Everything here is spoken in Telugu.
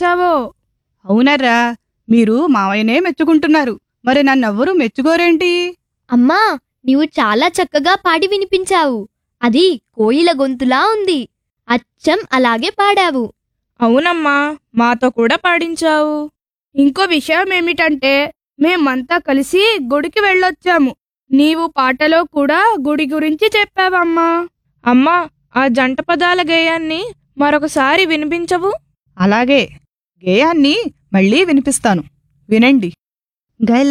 చేశావో అవునర్రా మీరు మావయ్యనే మెచ్చుకుంటున్నారు మరి నన్నెవ్వరూ మెచ్చుకోరేంటి అమ్మా నీవు చాలా చక్కగా పాడి వినిపించావు అది కోయిల గొంతులా ఉంది అచ్చం అలాగే పాడావు అవునమ్మా మాతో కూడా పాడించావు ఇంకో విషయం ఏమిటంటే మేమంతా కలిసి గుడికి వెళ్ళొచ్చాము నీవు పాటలో కూడా గుడి గురించి చెప్పావమ్మా అమ్మా ఆ జంట పదాల గేయాన్ని మరొకసారి వినిపించవు అలాగే గేయాన్ని మళ్ళీ వినిపిస్తాను వినండి గల